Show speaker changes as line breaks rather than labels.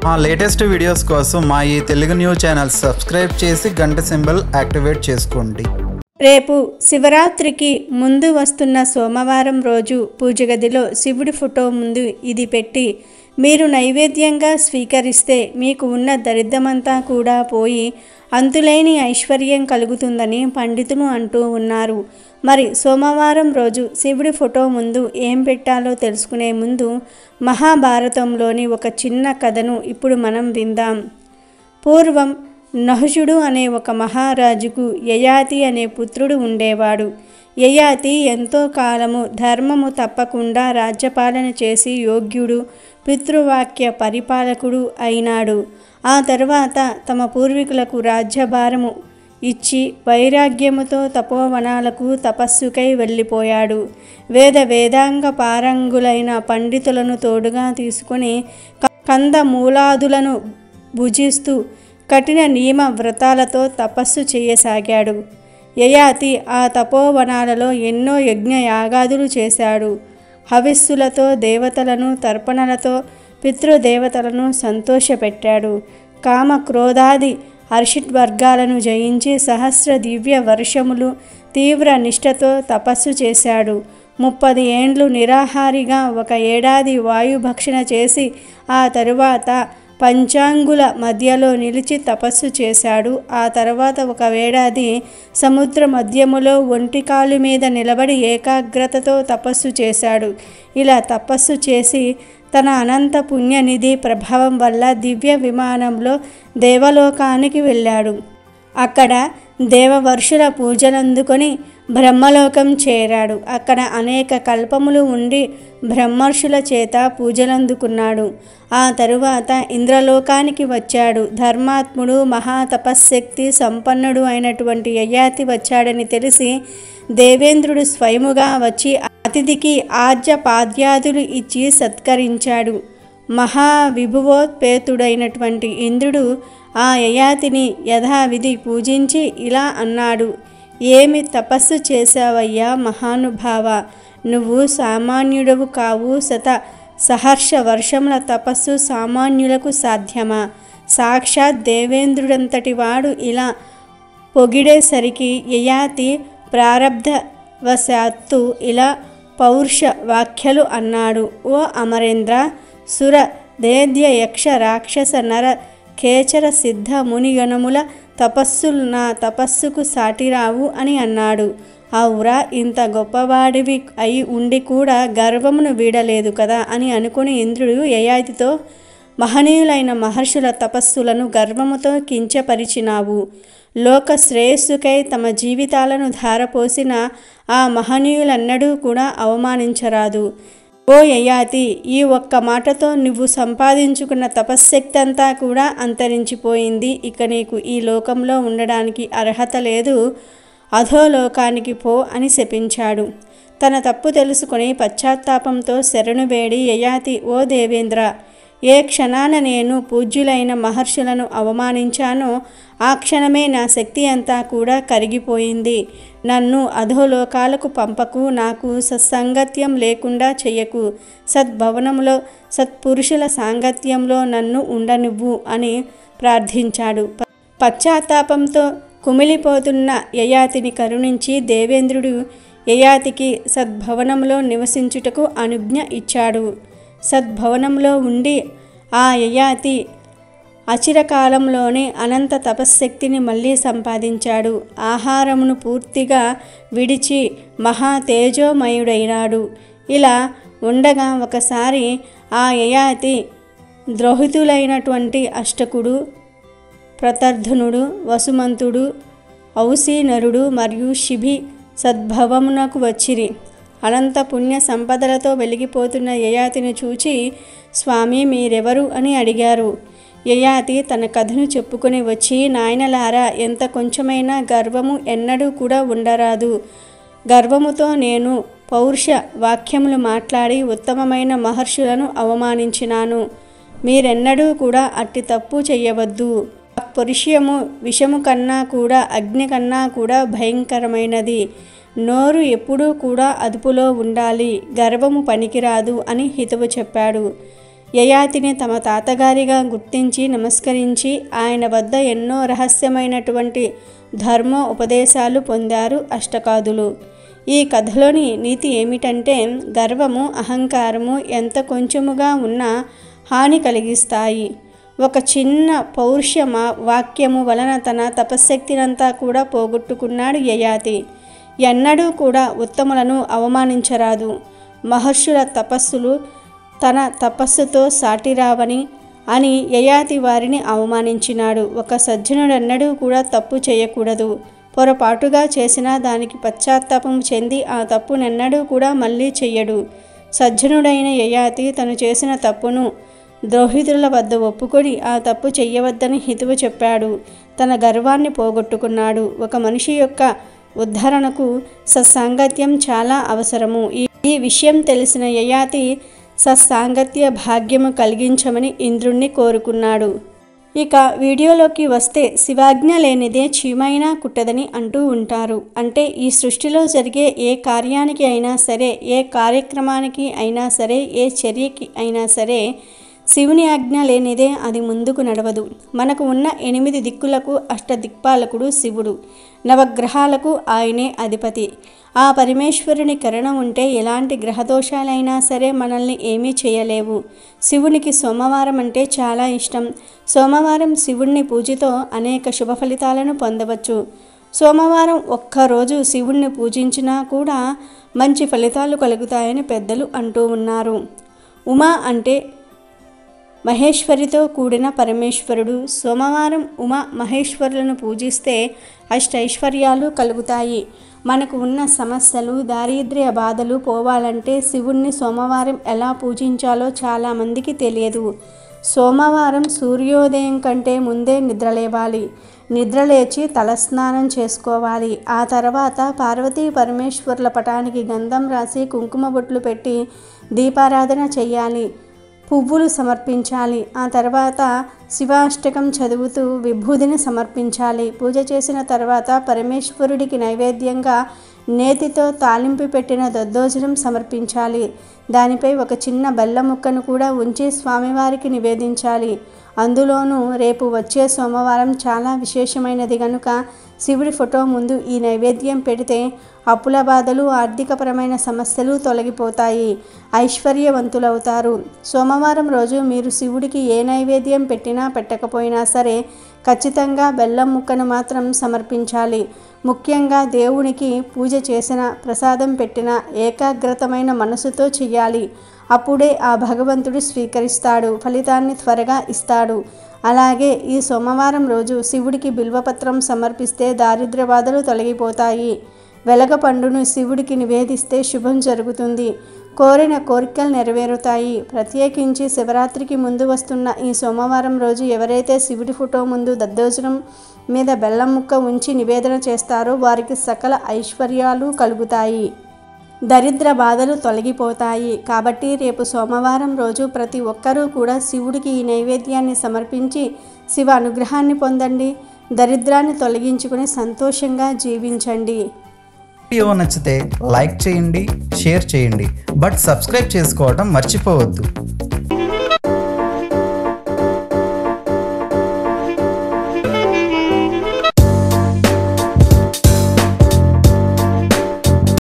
మా latest videos కోసం మా ఈ తెలుగు న్యూస్ ఛానల్ సబ్స్క్రైబ్ చేసి గంట సింబల్ యాక్టివేట్ చేసుకోండి
రేపు శివరాత్రికి ముందు వస్తున్న సోమవారం రోజు పూజ గదిలో శివుడి ఫోటో ముందు ఇది పెట్టి మీరు నైవేద్యంగా స్వీకరిస్తే మీకు ఉన్న దరిద్రమంతా కూడా పోయి అంతులేని ఐశ్వర్యం కలుగుతుందని పండితులు అంటూ ఉన్నారు మరి సోమవారం రోజు శివుడి ఫోటో ముందు ఏం పెట్టాలో తెలుసుకునే ముందు మహాభారతంలోని ఒక చిన్న కథను ఇప్పుడు మనం విందాం పూర్వం నహుషుడు అనే ఒక మహారాజుకు యయాతి అనే పుత్రుడు ఉండేవాడు యయాతి ఎంతో కాలము ధర్మము తప్పకుండా రాజ్యపాలన చేసి యోగ్యుడు పితృవాక్య పరిపాలకుడు అయినాడు ఆ తర్వాత తమ పూర్వీకులకు రాజ్యభారము ఇచ్చి వైరాగ్యముతో తపోవనాలకు తపస్సుకై వెళ్ళిపోయాడు వేద వేదాంగ పారంగులైన పండితులను తోడుగా తీసుకుని క- కందమూలాదులను భుజిస్తూ కఠిన నియమ వ్రతాలతో తపస్సు చేయసాగాడు యయాతి ఆ తపోవనాలలో ఎన్నో యజ్ఞ యాగాదులు చేశాడు హవిస్సులతో దేవతలను తర్పణలతో పితృదేవతలను సంతోషపెట్టాడు కామ క్రోధాది హర్షిత్ వర్గాలను జయించి సహస్ర దివ్య వర్షములు తీవ్ర నిష్ఠతో తపస్సు చేశాడు ముప్పది ఏండ్లు నిరాహారిగా ఒక ఏడాది వాయుభక్షణ చేసి ఆ తరువాత పంచాంగుల మధ్యలో నిలిచి తపస్సు చేశాడు ఆ తర్వాత ఒక ఏడాది సముద్ర మధ్యములో ఒంటికాలు మీద నిలబడి ఏకాగ్రతతో తపస్సు చేశాడు ఇలా తపస్సు చేసి తన అనంత పుణ్యనిధి ప్రభావం వల్ల దివ్య విమానంలో దేవలోకానికి వెళ్ళాడు అక్కడ దేవవర్షుల పూజలందుకొని బ్రహ్మలోకం చేరాడు అక్కడ అనేక కల్పములు ఉండి బ్రహ్మర్షుల చేత పూజలందుకున్నాడు ఆ తరువాత ఇంద్రలోకానికి వచ్చాడు ధర్మాత్ముడు మహాతపశ్శక్తి సంపన్నుడు అయినటువంటి యయాతి వచ్చాడని తెలిసి దేవేంద్రుడు స్వయముగా వచ్చి అతిథికి ఆర్జ పాద్యాదులు ఇచ్చి సత్కరించాడు మహావిభువోత్పేతుడైనటువంటి ఇంద్రుడు ఆ యయాతిని యథావిధి పూజించి ఇలా అన్నాడు ఏమి తపస్సు చేశావయ్యా మహానుభావ నువ్వు సామాన్యుడవు కావు శత సహర్ష వర్షముల తపస్సు సామాన్యులకు సాధ్యమా సాక్షాత్ దేవేంద్రుడంతటి వాడు ఇలా పొగిడేసరికి యయాతి ప్రారబ్ధవశాత్తు ఇలా పౌరుష వాక్యలు అన్నాడు ఓ అమరేంద్ర సుర దేద్య యక్ష రాక్షస నర కేచర సిద్ధ మునిగణముల తపస్సులు నా తపస్సుకు సాటిరావు అని అన్నాడు అవురా ఇంత గొప్పవాడివి అయి ఉండి కూడా గర్వమును వీడలేదు కదా అని అనుకుని ఇంద్రుడు యయాతితో మహనీయులైన మహర్షుల తపస్సులను గర్వముతో కించపరిచినావు లోక శ్రేయస్సుకై తమ జీవితాలను ధారపోసిన ఆ మహనీయులన్నడూ కూడా అవమానించరాదు ఓ యయాతి ఈ ఒక్క మాటతో నువ్వు సంపాదించుకున్న తపశ్శక్తి అంతా కూడా అంతరించిపోయింది ఇక నీకు ఈ లోకంలో ఉండడానికి అర్హత లేదు అధోలోకానికి పో అని శపించాడు తన తప్పు తెలుసుకుని పశ్చాత్తాపంతో శరణు వేడి యయాతి ఓ దేవేంద్ర ఏ క్షణాన నేను పూజ్యులైన మహర్షులను అవమానించానో ఆ క్షణమే నా శక్తి అంతా కూడా కరిగిపోయింది నన్ను అధోలోకాలకు పంపకు నాకు సత్సంగత్యం లేకుండా చెయ్యకు సద్భవనంలో సత్పురుషుల సాంగత్యంలో నన్ను ఉండనివ్వు అని ప్రార్థించాడు ప- పశ్చాత్తాపంతో కుమిలిపోతున్న యయాతిని కరుణించి దేవేంద్రుడు యయాతికి సద్భవనంలో నివసించుటకు అనుజ్ఞ ఇచ్చాడు సద్భవనంలో ఉండి ఆ యయాతి అచిరకాలంలోనే అనంత తపశ్శక్తిని మళ్ళీ సంపాదించాడు ఆహారమును పూర్తిగా విడిచి మహా తేజోమయుడైనాడు ఇలా ఉండగా ఒకసారి ఆ యయాతి ద్రోహితులైనటువంటి అష్టకుడు ప్రతర్ధనుడు వసుమంతుడు ఔసీనరుడు మరియు శిబి సద్భవమునకు వచ్చిరి అనంత పుణ్య సంపదలతో వెలిగిపోతున్న యయాతిని చూచి స్వామి మీరెవరు అని అడిగారు యయాతి తన కథను చెప్పుకొని వచ్చి నాయనలారా ఎంత కొంచెమైనా గర్వము ఎన్నడూ కూడా ఉండరాదు గర్వముతో నేను పౌరుష వాక్యములు మాట్లాడి ఉత్తమమైన మహర్షులను అవమానించినాను మీరెన్నడూ కూడా అట్టి తప్పు చెయ్యవద్దు పురుష్యము విషము కన్నా కూడా అగ్ని కన్నా కూడా భయంకరమైనది నోరు ఎప్పుడూ కూడా అదుపులో ఉండాలి గర్వము పనికిరాదు అని హితవు చెప్పాడు యయాతిని తమ తాతగారిగా గుర్తించి నమస్కరించి ఆయన వద్ద ఎన్నో రహస్యమైనటువంటి ధర్మ ఉపదేశాలు పొందారు అష్టకాదులు ఈ కథలోని నీతి ఏమిటంటే గర్వము అహంకారము ఎంత కొంచెముగా ఉన్నా హాని కలిగిస్తాయి ఒక చిన్న పౌరుష మా- వాక్యము వలన తన తపశ్శక్తినంతా కూడా పోగొట్టుకున్నాడు యయాతి ఎన్నడూ కూడా ఉత్తములను అవమానించరాదు మహర్షుల తపస్సులు తన తపస్సుతో సాటిరావని అని యయాతి వారిని అవమానించినాడు ఒక సజ్జనుడెన్నడూ కూడా తప్పు చేయకూడదు పొరపాటుగా చేసినా దానికి పశ్చాత్తాపం చెంది ఆ తప్పునెన్నడూ కూడా మళ్ళీ చెయ్యడు సజ్జనుడైన యయాతి తను చేసిన తప్పును ద్రోహితుల వద్ద ఒప్పుకొని ఆ తప్పు చెయ్యవద్దని హితువు చెప్పాడు తన గర్వాన్ని పోగొట్టుకున్నాడు ఒక మనిషి యొక్క ఉద్ధరణకు సత్సాంగత్యం చాలా అవసరము ఈ ఈ విషయం తెలిసిన యయాతి సత్సాంగత్య భాగ్యము కలిగించమని ఇంద్రుణ్ణి కోరుకున్నాడు ఇక వీడియోలోకి వస్తే శివాజ్ఞ లేనిదే చీమైనా కుట్టదని అంటూ ఉంటారు అంటే ఈ సృష్టిలో జరిగే ఏ కార్యానికి అయినా సరే ఏ కార్యక్రమానికి అయినా సరే ఏ చర్యకి అయినా సరే శివుని ఆజ్ఞ లేనిదే అది ముందుకు నడవదు మనకు ఉన్న ఎనిమిది దిక్కులకు అష్టదిక్పాలకుడు శివుడు నవగ్రహాలకు ఆయనే అధిపతి ఆ పరమేశ్వరుని కరుణ ఉంటే ఎలాంటి గ్రహదోషాలైనా సరే మనల్ని ఏమీ చేయలేవు శివునికి సోమవారం అంటే చాలా ఇష్టం సోమవారం శివుణ్ణి పూజతో అనేక శుభ ఫలితాలను పొందవచ్చు సోమవారం ఒక్కరోజు శివుణ్ణి పూజించినా కూడా మంచి ఫలితాలు కలుగుతాయని పెద్దలు అంటూ ఉన్నారు ఉమా అంటే మహేశ్వరితో కూడిన పరమేశ్వరుడు సోమవారం ఉమ మహేశ్వరులను పూజిస్తే అష్టైశ్వర్యాలు కలుగుతాయి మనకు ఉన్న సమస్యలు దారిద్ర్య బాధలు పోవాలంటే శివుణ్ణి సోమవారం ఎలా పూజించాలో చాలామందికి తెలియదు సోమవారం సూర్యోదయం కంటే ముందే నిద్రలేవాలి నిద్రలేచి తలస్నానం చేసుకోవాలి ఆ తర్వాత పార్వతీ పరమేశ్వరుల పటానికి గంధం రాసి కుంకుమ బొట్లు పెట్టి దీపారాధన చెయ్యాలి పువ్వులు సమర్పించాలి ఆ తర్వాత శివాష్టకం చదువుతూ విభూదిని సమర్పించాలి పూజ చేసిన తర్వాత పరమేశ్వరుడికి నైవేద్యంగా నేతితో తాలింపు పెట్టిన దద్దోజనం సమర్పించాలి దానిపై ఒక చిన్న బెల్లం ముక్కను కూడా ఉంచి స్వామివారికి నివేదించాలి అందులోనూ రేపు వచ్చే సోమవారం చాలా విశేషమైనది కనుక శివుడి ఫోటో ముందు ఈ నైవేద్యం పెడితే అప్పుల బాధలు ఆర్థికపరమైన సమస్యలు తొలగిపోతాయి ఐశ్వర్యవంతులవుతారు సోమవారం రోజు మీరు శివుడికి ఏ నైవేద్యం పెట్టినా పెట్టకపోయినా సరే ఖచ్చితంగా బెల్లం ముక్కను మాత్రం సమర్పించాలి ముఖ్యంగా దేవునికి పూజ చేసిన ప్రసాదం పెట్టిన ఏకాగ్రతమైన మనసుతో చెయ్యాలి అప్పుడే ఆ భగవంతుడు స్వీకరిస్తాడు ఫలితాన్ని త్వరగా ఇస్తాడు అలాగే ఈ సోమవారం రోజు శివుడికి బిల్వపత్రం సమర్పిస్తే దారిద్ర్య బాధలు తొలగిపోతాయి వెలగ పండును శివుడికి నివేదిస్తే శుభం జరుగుతుంది కోరిన కోరికలు నెరవేరుతాయి ప్రత్యేకించి శివరాత్రికి ముందు వస్తున్న ఈ సోమవారం రోజు ఎవరైతే శివుడి ఫోటో ముందు దద్దోజనం మీద బెల్లం ముక్క ఉంచి నివేదన చేస్తారో వారికి సకల ఐశ్వర్యాలు కలుగుతాయి దరిద్ర బాధలు తొలగిపోతాయి కాబట్టి రేపు సోమవారం రోజు ప్రతి ఒక్కరూ కూడా శివుడికి ఈ నైవేద్యాన్ని సమర్పించి శివ అనుగ్రహాన్ని పొందండి దరిద్రాన్ని తొలగించుకుని సంతోషంగా జీవించండి
వీడియో నచ్చితే లైక్ చేయండి షేర్ చేయండి బట్ సబ్స్క్రైబ్ చేసుకోవడం మర్చిపోవద్దు